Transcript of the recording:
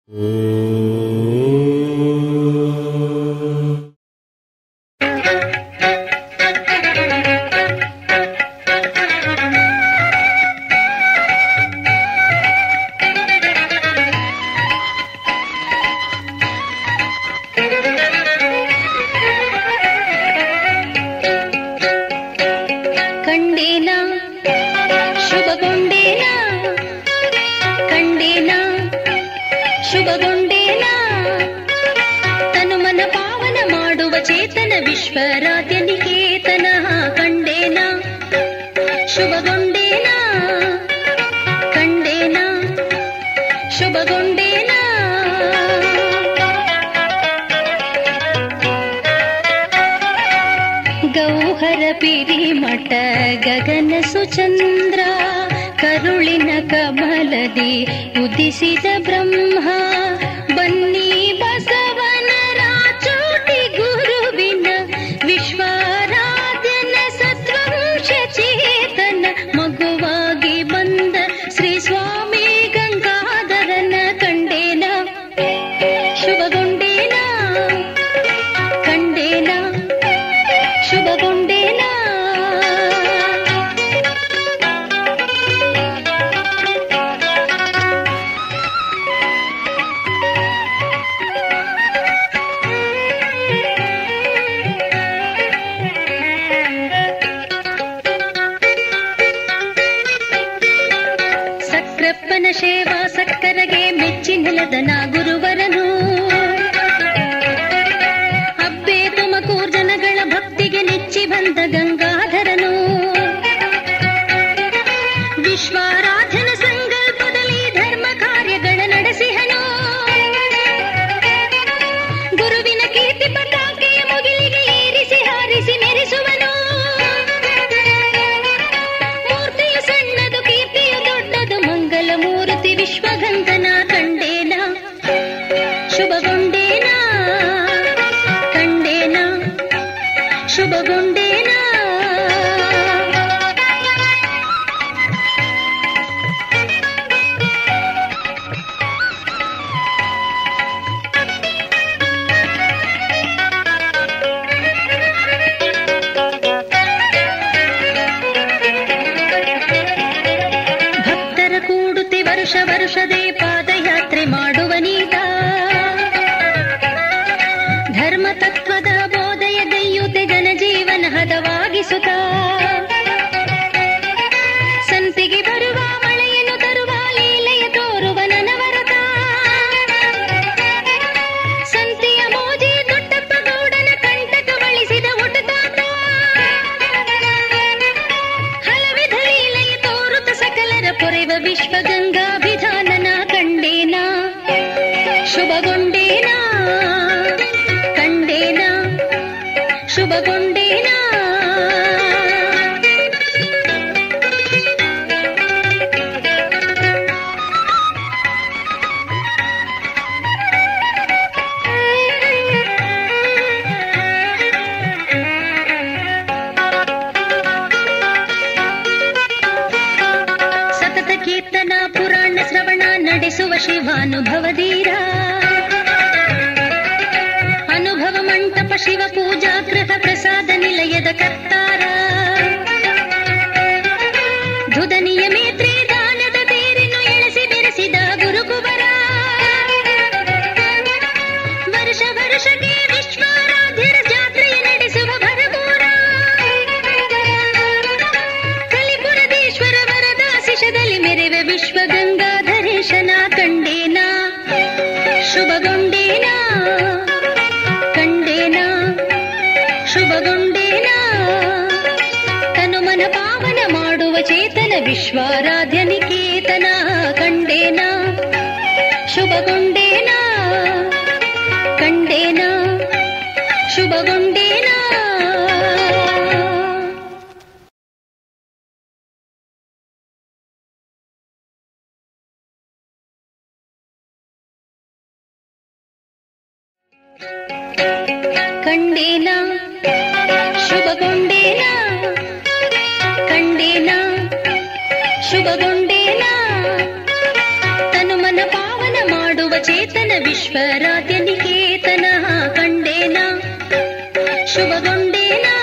ಕಂಡೇನ ಶುಭಗೊಂಡೇನ ಕಂಡೇನ ಶುಭಗೊಂಡೇನ ತನುಮನ ಪಾವನ ಮಾಡುವ ಚೇತನ ವಿಶ್ವರಾಧ್ಯ ನಿಕೇತನ ಕಂಡೇನ ಶುಭಗೊಂಡೇನ ಕಂಡೇನ ಶುಭಗೊಂಡೇನ ಗೌಹರ ಪಿರಿಮಠ ಗಗನ ಸುಚಂದ್ರ ಕರುಳಿನ ಕಮಲದಿ ಉದಿಸಿದ ಬ್ರಹ್ಮ ಬನ್ನಿ ಬಸವನ ರಾಚೋಟಿ ಗುರುವಿನ ವಿಶ್ವಾರಾಧ್ಯನ ಸತ್ವಂಶ ಚೇತನ ಮಗುವಾಗಿ ಬಂದ ಶ್ರೀ ಸ್ವಾಮಿ ಗಂಗಾಧರನ ಕಂಡೇನ ಶುಭಗೊಂಡೇನ ಕಂಡೇನ ಶುಭಗೊಂಡೇನ ಸಕ್ರಪ್ಪನ ಸೇವಾ ಸಕ್ಕರಗೆ ಮೆಚ್ಚಿ ನೆಲದನ ಗುರುವರನು ಅಬ್ಬೆ ತುಮಕೂರ್ ಜನಗಳ ಭಕ್ತಿಗೆ ನೆಚ್ಚಿ ಬಂದ ಗಂಗಾಧರನು ವಿಶ್ವಾರಾಧನ ಸಂಕಲ್ಪದಲ್ಲಿ ಧರ್ಮ ಕಾರ್ಯಗಳ ನಡೆಸಿಹನು ಗುರುವಿನ ಕೀರ್ತಿ ಪತಾಕೆಯ ಮುಗಿಲಿಗೆ ಏರಿಸಿ ಹಾರಿಸಿ ಮೆರೆಸುವನು ಮೂರ್ತಿಯು ಸಣ್ಣದು ಕೀರ್ತಿಯು ದೊಡ್ಡದು ಮಂಗಲ ಮೂರ್ತಿ ವಿಶ್ವಗಂಧನ ಕಂಡೇನ ಶುಭಗೊಂಡೇನ ಕಂಡೇನ ಶುಭಗೊಂಡೇನ ಭಕ್ತರ ಕೂಡುತ್ತೆ ವರುಷ ವರುಷದೇ ಪಾದಯಾತ್ರೆ ಮಾಡುವ ನೀತ ಧರ್ಮ ತತ್ವದ ಬೋಧೆಯ ಗೈಯುತೆ ಜನಜೀವನ ಹದವಾಗಿಸುತ್ತ ಸಂತಿಗೆ ಬರುವ ಮಳೆಯನ್ನು ತರುವ ಲೀಲೆಯ ತೋರುವ ನನವರತ ಸಂತಿಯ ಮೋಜಿ ದೊಡ್ಡಪ್ಪ ಗೌಡನ ಕಂಟಕ ಬಳಿಸಿದ ಒಟುತಾತ ಹಲವಿಧ ಲೀಲೆಯ ತೋರುತ್ತ ಸಕಲರ ಪೊರೆವ ವಿಶ್ವಗಂಗಾಭಿಧಾನನ ಕಂಡೇನ ಶುಭಗೊಂಡೇನ ಕಂಡೇನ ಶುಭಗೊಂಡೇನ ಸತತ ಕೀರ್ತನ ಪುರಾಣ ಶ್ರವಣ ನಡೆಸುವ ಶಿವಾನುಭವದೀರ ಅನುಭವ ಮಂಟಪ ಶಿವ ಪೂಜಾ ಗೃಹ ಪ್ರಸಾದ ನಿಲಯದ ಕರ್ತಾರ ಧುದನಿಯ ಮೇತ್ರೆ ದಾನದ ತೇರಿನು ಎಳೆಸಿ ಬೆರೆಸಿದ ಗುರುಕುವರ ವರ್ಷ ವರ್ಷಕ್ಕೆ ವಿಶ್ವಾರಾಧ್ಯರ ಜಾತ್ರೆಯ ನಡೆಸುವ ಭರಗೂರ ಕಲಿಪುರದೇಶ್ವರ ವರದ ಶಿಶದಲ್ಲಿ ಮೆರೆವ ವಿಶ್ವಗಂಗಾಧರೇಶನ ಕಂಡೇನ ಶುಭಗೊಂಡೇನ ಕಂಡೇನ ಶುಭಗೊಂಡೇನ ತನುಮನ ಪಾವನ ಮಾಡುವ ಚೇತನ ವಿಶ್ವಾರಾಧ್ಯ ನಿಕೇತನ ಕಂಡೇನ ಶುಭಗೊಂಡೇನ ಕಂಡೇನ ಶುಭಗೊಂಡೇನ ಕಂಡೇನ ಶುಭಗೊಂಡೇನ ಕಂಡೇನ ಶುಭಗೊಂಡೇನ ತನುಮನ ಪಾವನ ಮಾಡುವ ಸರ್ವಚೇತನ ವಿಶ್ವರಾಧ್ಯ ನಿಕೇತನ ಕಂಡೇನ ಶುಭಗೊಂಡೇನಾ